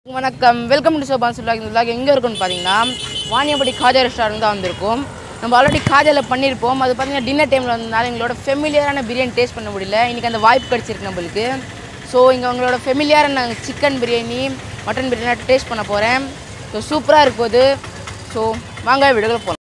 வணக்கம் welcome to சோபான் சொல்லாக் இந்த vlog எங்கே இருக்குன்னு பார்த்தீங்கன்னா வாணியம்படி காஜா ரெஸ்டாரண்ட் தான் வந்திருக்கும் நம்ம ஆல்ரெடி காஜாவில் பண்ணியிருப்போம் அது பார்த்தீங்கன்னா டின்னர் டைமில் வந்ததுனால எங்களோட ஃபெமிலியரான பிரியாணி டேஸ்ட் பண்ண முடியல இன்றைக்கி அந்த வாய்ப்பு கிடச்சிருக்கு நம்மளுக்கு ஸோ இங்கே உங்களோட ஃபெமிலியரான chicken biryani mutton biryani taste பண்ண போகிறேன் ஸோ சூப்பராக இருக்கும் போது ஸோ வாங்க விடுதலை போகலாம்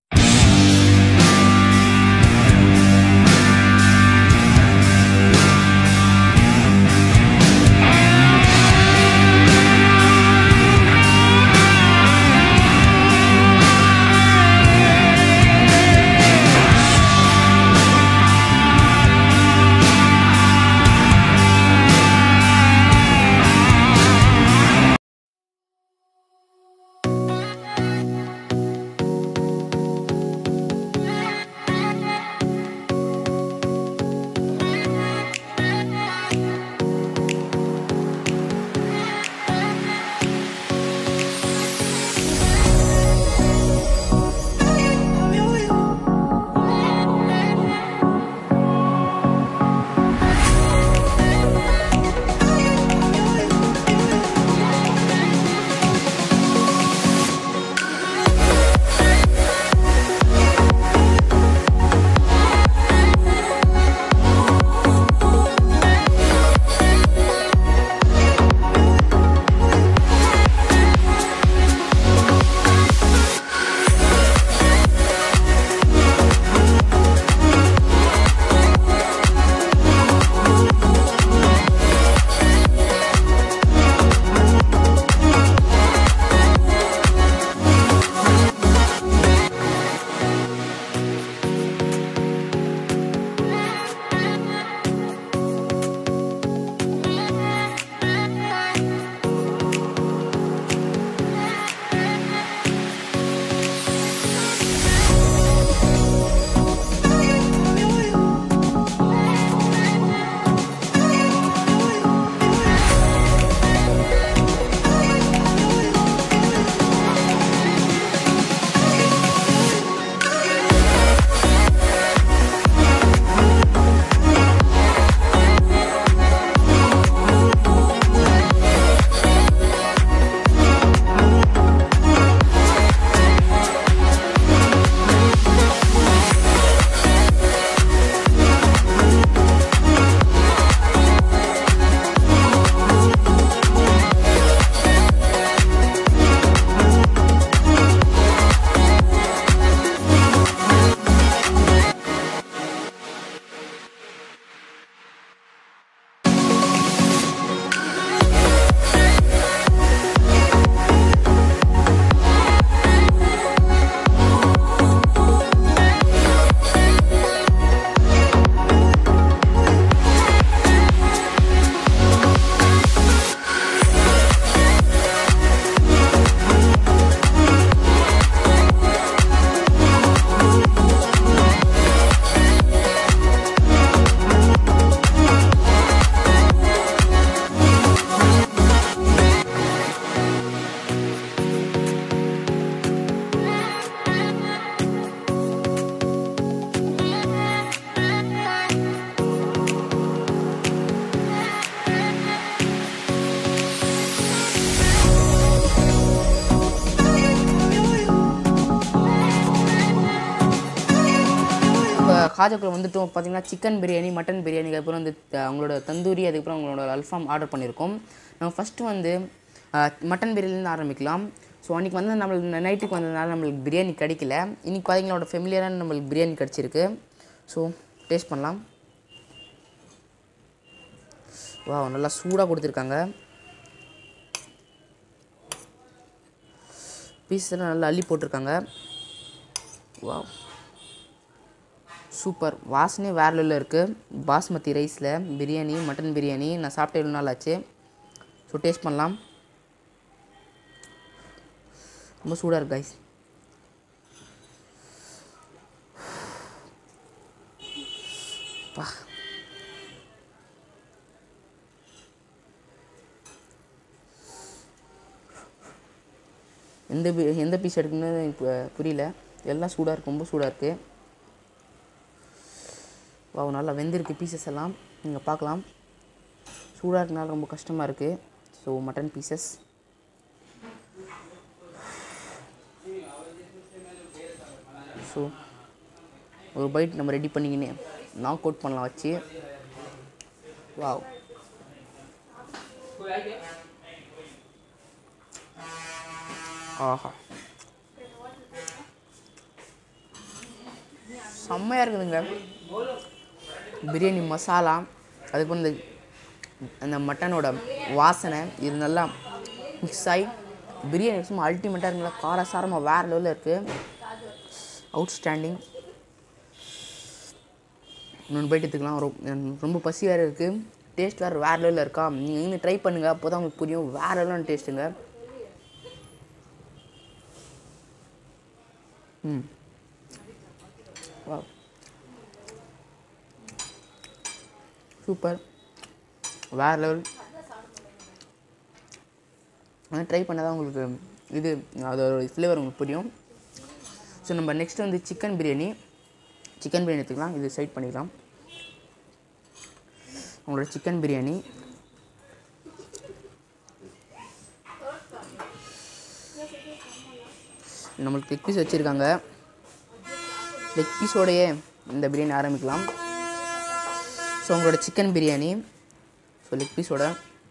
இப்போ காஜாக்குள்ள வந்துட்டோம் பார்த்தீங்கன்னா சிக்கன் பிரியாணி மட்டன் பிரியாணி அதுக்கப்புறம் வந்து த- அவங்களோட தந்தூரி அதுக்கப்புறம் அவங்களோட அல்ஃபாம் ஆர்டர் பண்ணியிருக்கோம் நம்ம ஃபஸ்ட்டு வந்து அஹ், மட்டன் பிரியாணிலேருந்து ஆரம்பிக்கலாம் ஸோ அன்றைக்கி வந்து நம்மளுக்கு நைட்டுக்கு வந்ததுனால நம்மளுக்கு பிரியாணி கிடைக்கல இன்றைக்கி பார்த்தீங்களோட ஃபெமிலியரான நம்மளுக்கு பிரியாணி கிடச்சிருக்கு ஸோ டேஸ்ட் பண்ணலாம் வா நல்லா சூடாக கொடுத்துருக்காங்க பீஸ் எல்லாம் நல்லா அள்ளி போட்டிருக்காங்க வா சூப்பர் வாசனை வேற லெவலில் இருக்குது பாஸ்மதி ரைஸில் பிரியாணி மட்டன் பிரியாணி நான் சாப்பிட்டு எவ்வளோ நாள் ஆச்சு ஸோ டேஸ்ட் பண்ணலாம் ரொம்ப சூடாக இருக்கு கைஸ் பா எந்த பி- எந்த பீஸ் எடுக்கணும்னு எனக்கு பு- புரியல எல்லாம் சூடாக இருக்கு ரொம்ப சூடாக இருக்குது வாவ் நல்லா வெந்திருக்கு பீசஸ் எல்லாம் நீங்கள் பார்க்கலாம் சூடாக இருக்கனால ரொம்ப கஷ்டமாக இருக்குது ஸோ மட்டன் பீசஸ் ஸோ ஒரு பைட் நம்ம ரெடி பண்ணிக்கினே நாக் அவுட் பண்ணலாம் வச்சு வாவ் ஆஹா செம்மையாக இருக்குதுங்க பிரியாணி மசாலா அதுக்கு இந்த அந்த மட்டனோட வாசனை இது நல்லா மிக்ஸ் ஆகி பிரியாணி சும்மா அல்டிமேட்டாக இருக்குங்களா காரசாரமாக வேறு லெவலில் இருக்குது அவுட்ஸ்டாண்டிங் இன்னொன்று போயிட்டு எடுத்துக்கலாம் ரொ- எனக்கு ரொம்ப பசி வேறு இருக்குது டேஸ்ட் வேறு வேறு லெவலில் இருக்கா நீங்கள் இங்கே ட்ரை பண்ணுங்கள் அப்போ தான் உங்களுக்கு புரியும் வேறு லெவலான டேஸ்ட்டுங்க ம் வா சூப்பர் வேறு லெவல் ஆனால் ட்ரை பண்ணால் தான் உங்களுக்கு இது அதோட ஃப்ளேவர் உங்களுக்கு புரியும் ஸோ நம்ம நெக்ஸ்ட் வந்து சிக்கன் பிரியாணி சிக்கன் பிரியாணி எடுத்துக்கலாம் இது சைட் பண்ணிக்கலாம் உங்களோட சிக்கன் பிரியாணி நம்மளுக்கு லெக் பீஸ் வச்சுருக்காங்க லெக் பீஸோடையே இந்த பிரியாணி ஆரம்பிக்கலாம் ஸோ உங்களோட சிக்கன் பிரியாணி ஸோ லெக் பீஸோட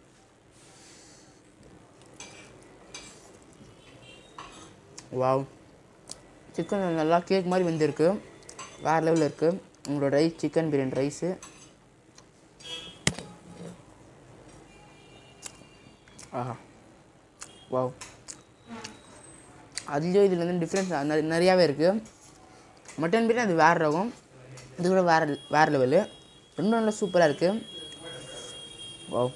வாவ் சிக்கன் நல்லா கேக் மாதிரி வெந்திருக்கு வேறு லெவலில் இருக்குது உங்களோட ரைஸ் சிக்கன் பிரியாணி ரைஸு ஆஹா வாவ் அதுலேயும் இதில் வந்து டிஃப்ரென்ஸ் நிறையாவே இருக்குது மட்டன் பிரியாணி அது வேறு ரகம் இது கூட வேறு வேறு லெவலு ரெண்டும் நல்லா சூப்பராக இருக்குது வாவ்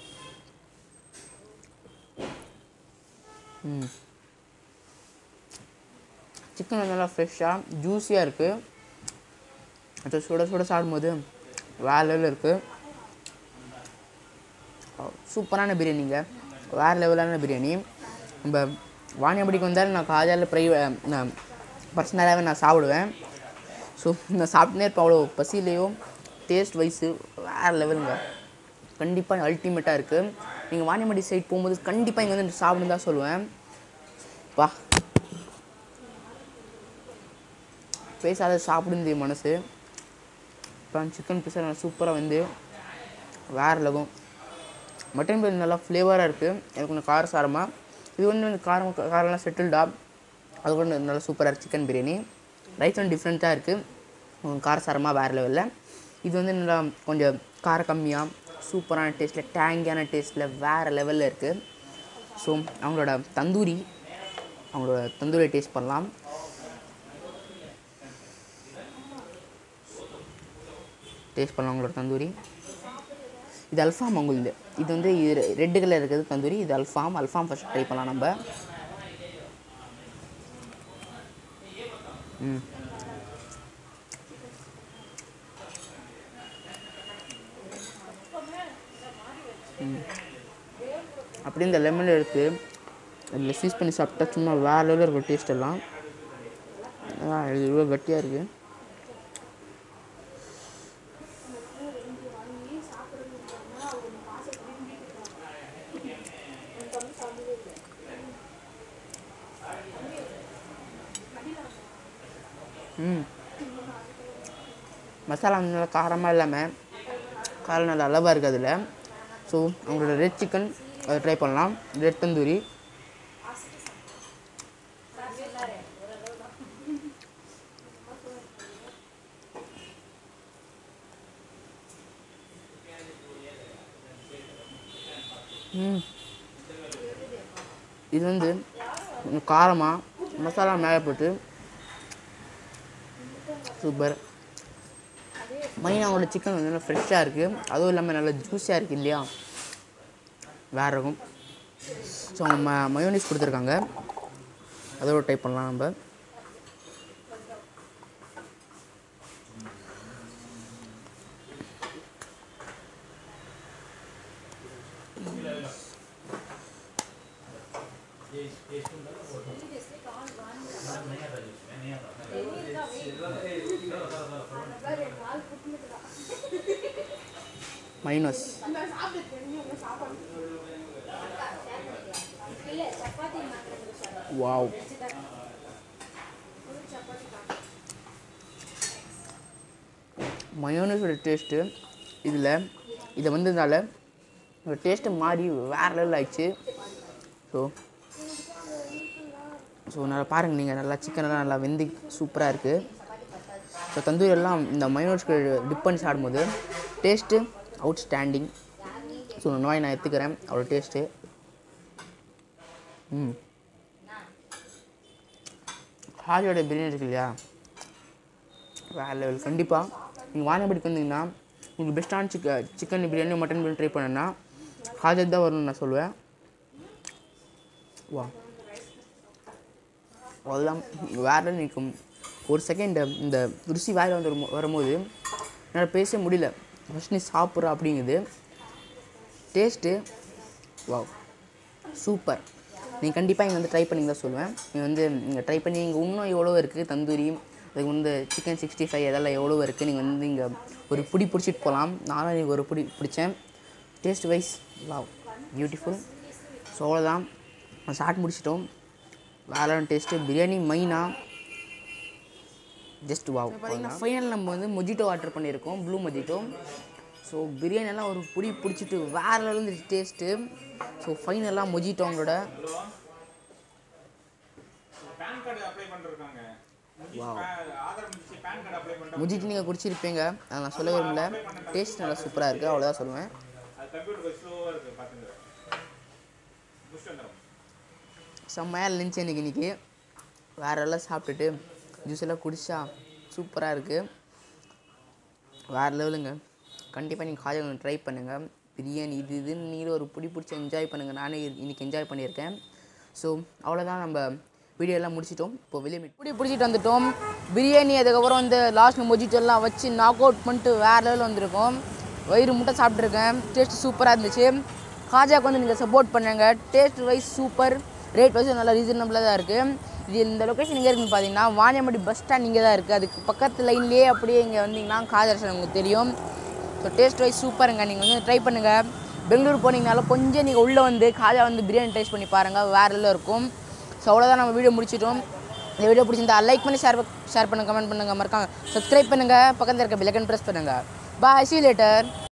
ம் சிக்கன் நல்லா ஃப்ரெஷ்ஷாக ஜூஸியாக இருக்குது அது சுட சுட சாப்பிடும்போது வேறு லெவலில் இருக்குது சூப்பரான பிரியாணிங்க வேறு லெவலான பிரியாணி நம்ம வாணியபடிக்கு வந்தாலும் நான் காலையில் ப்ரை நான் பர்சனலாகவே நான் சாப்பிடுவேன் ஸோ நான் சாப்பிட்டுனே இருப்பேன் அவ்வளோ பசியிலையோ டேஸ்ட் வைஸு வேறு லெவலுங்க கண்டிப்பாக அல்டிமேட்டாக இருக்குது நீங்கள் வாணியம்படி சைட் போகும்போது கண்டிப்பாக இங்கே வந்து சாப்பிடுன்னு தான் சொல்லுவேன் வா பேசாத சாப்பிடுந்து மனசு அப்புறம் சிக்கன் பீஸா நல்லா சூப்பராக வந்து வேறு லெவல் மட்டன் பிரியாணி நல்லா ஃப்ளேவராக இருக்குது எனக்கு கொஞ்சம் காரசாரமாக இது வந்து வந்து காரம் காரம்லாம் செட்டில்டா அது கூட நல்லா சூப்பராக இருக்குது சிக்கன் பிரியாணி ரைஸ் வந்து டிஃப்ரெண்ட்டாக இருக்குது காரசாரமாக வேறு லெவலில் இது வந்து நல்லா கொஞ்சம் காரம் கம்மியாக சூப்பரான டேஸ்ட்டில் டேங்கியான டேஸ்ட்டில் வேறு லெவலில் இருக்குது ஸோ அவங்களோட தந்தூரி அவங்களோட தந்தூரி டேஸ்ட் பண்ணலாம் டேஸ்ட் பண்ணலாம் அவங்களோட தந்தூரி இது அல்ஃபாம் அவங்களுது இது வந்து இது ரெட்டு கலர் இருக்கிறது தந்தூரி இது அல்ஃபாம் அல்ஃபாம் ஃபர்ஸ்ட் ட்ரை பண்ணலாம் நம்ம ம் ம். அப்படியே இந்த லெமன் எடுத்து அதில் சீஸ் பண்ணி சாப்பிட்டா சும்மா வேறு லெவலில் இருக்கும் டேஸ்ட் எல்லாம் ஆ, இது இவ்வளோ கட்டியாக இருக்குது ம் மசாலா வந்து நல்லா காரமாக இல்லாமல் காரம் நல்லா அளவாக இருக்குது அதில் ஸோ அவங்களோட ரெட் சிக்கன் அதை ட்ரை பண்ணலாம் ரெட் தந்தூரி ம் இது வந்து கொஞ்சம் காரமாக மசாலா மேலே போட்டு சூப்பர் மைனாவோட சிக்கன் வந்து நல்லா ஃப்ரெஷ்ஷாக இருக்குது அதுவும் இல்லாமல் நல்லா ஜூஸியாக இருக்குது இல்லையா வேறு இருக்கும் ஸோ அவங்க ம மயோனிஸ் கொடுத்துருக்காங்க அதோட டைப் பண்ணலாம் நம்ம மைனஸ் வாவ் மயோனஸோட டேஸ்ட்டு இதில் இதை வந்ததுனால இந்த டேஸ்ட்டு மாறி வேறு லெவல் ஆயிடுச்சு ஸோ ஸோ நல்லா பாருங்கள் நீங்கள் நல்லா சிக்கனெல்லாம் நல்லா வெந்து சூப்பராக இருக்குது ஸோ தந்தூரி எல்லாம் இந்த மயோனஸ்க்கு டிப் பண்ணி சாப்பிடும்போது டேஸ்ட்டு அவுட் ஸ்டாண்டிங் ஸோ நோய் நான் எடுத்துக்கிறேன் அவ்வளோ டேஸ்ட்டு ம் ஹாஜியோட பிரியாணி இருக்கு இல்லையா வேறு லெவல் கண்டிப்பாக நீங்கள் வானபடிக்கு வந்தீங்கன்னா உங்களுக்கு பெஸ்ட்டான சிக்க chicken biryani mutton biryani try பண்ணேன்னா ஹாஜர் தான் வரும்னு நான் சொல்லுவேன் வா அதெல்லாம் வேறு நிற்கும் ஒரு செகண்ட் இந்த ருசி வேறு வந்து வருமோ- வரும்போது என்னால் பேச முடியல ஃபஸ்ட் நீ சாப்பிட்ற அப்படிங்குது டேஸ்ட்டு வாவ் சூப்பர் நீங்கள் கண்டிப்பாக இங்கே வந்து ட்ரை பண்ணி தான் சொல்லுவேன் நீங்கள் வந்து நீங்கள் ட்ரை பண்ணி இங்கே இன்னும் எவ்வளோ இருக்குது தந்தூரி அதுக்கு வந்து சிக்கன் சிக்ஸ்டி ஃபைவ் அதெல்லாம் எவ்வளோ இருக்குது நீங்கள் வந்து இங்கே ஒரு பிடி பிடிச்சிட்டு போகலாம் நானும் இங்கே ஒரு பிடி பிடிச்சேன் taste wise wow beautiful so அவ்வளோதான் சாட் முடிச்சிட்டோம் வேற டேஸ்ட்டு பிரியாணி மைனா ஜஸ்ட் வாவ் பார்த்தீங்கன்னா ஃபைனல் நம்ம வந்து மொஜிட்டோ ஆர்டர் பண்ணியிருக்கோம் ப்ளூ மொஜிட்டோ ஸோ பிரியாணியெல்லாம் ஒரு புடி பிடிச்சிட்டு வேறு லெவலில் டேஸ்ட்டு ஸோ ஃபைனலாக மொஜிட்டோ அவங்களோட பேன் கார்டு அப்ளை பண்ணிருக்காங்க ஆதார் முடிச்சு பேன் கார்டு அப்ளை பண்ண மொஜிட்டோ நீங்கள் குடிச்சிருப்பீங்க அதை நான் சொல்ல விரும்பல டேஸ்ட் நல்லா சூப்பராக இருக்குது அவ்வளோதான் சொல்லுவேன் அது கம்ப்யூட்டர் கொஞ்சம் ஸ்லோவாக இருக்குது பார்த்துங்க முடிச்சுட்டு வந்துடும் செம்மையாக இருந்துச்சு எனக்கு இன்றைக்கி வேறு எல்லாம் சாப்பிட்டுட்டு ஜூஸ் எல்லாம் குடிச்சா சூப்பராக இருக்குது வேறு லெவலுங்க கண்டிப்பாக நீங்கள் காலேஜ் கொஞ்சம் ட்ரை பண்ணுங்கள் பிரியாணி இது இதுன்னு நீங்களும் ஒரு பிடி பிடிச்சி என்ஜாய் பண்ணுங்கள் நானே இன்றைக்கி என்ஜாய் பண்ணியிருக்கேன் ஸோ அவ்வளோதான் நம்ம வீடியோ எல்லாம் முடிச்சிட்டோம் இப்போ வெளியே மீட் பிடி பிடிச்சிட்டு வந்துட்டோம் பிரியாணி அதுக்கப்புறம் வந்து லாஸ்ட் மொஜிட்டெல்லாம் வச்சு நாக் அவுட் பண்ணிட்டு வேறு லெவலில் வந்திருக்கோம் வயிறு முட்டை சாப்பிட்ருக்கேன் டேஸ்ட் சூப்பராக இருந்துச்சு காஜாக்கு வந்து நீங்கள் சப்போர்ட் பண்ணுங்க taste wise super rate wise நல்லா ரீசனபிளாக தான் இருக்குது இது இந்த லொக்கேஷன் எங்கே இருக்குன்னு பார்த்தீங்கன்னா வாணியம்படி பஸ் ஸ்டாண்ட் இங்கே தான் இருக்குது அதுக்கு பக்கத்து லைன்லேயே அப்படியே இங்கே வந்தீங்கன்னா காஜா ரெஸ்டாரண்ட் உங்களுக்கு தெரியும் ஸோ டேஸ்ட் வைஸ் சூப்பருங்க நீங்கள் வந்து ட்ரை பண்ணுங்கள் பெங்களூர் போனீங்கனாலும் கொஞ்சம் நீங்கள் உள்ளே வந்து காஜா வந்து பிரியாணி டேஸ்ட் பண்ணி பாருங்கள் வேறு எல்லாம் இருக்கும் ஸோ அவ்வளோதான் நம்ம வீடியோ முடிச்சிட்டோம் இந்த வீடியோ பிடிச்சிருந்தா லைக் பண்ணி ஷேர் ஷேர் பண்ணுங்கள் கமெண்ட் பண்ணுங்கள் மறக்காம சப்ஸ்கிரைப் பண்ணுங்கள் பக்கத்தில் இருக்க பெலக்கன் ப்ரெஸ் பண்ணுங்கள் பாய் சி லேட்டர்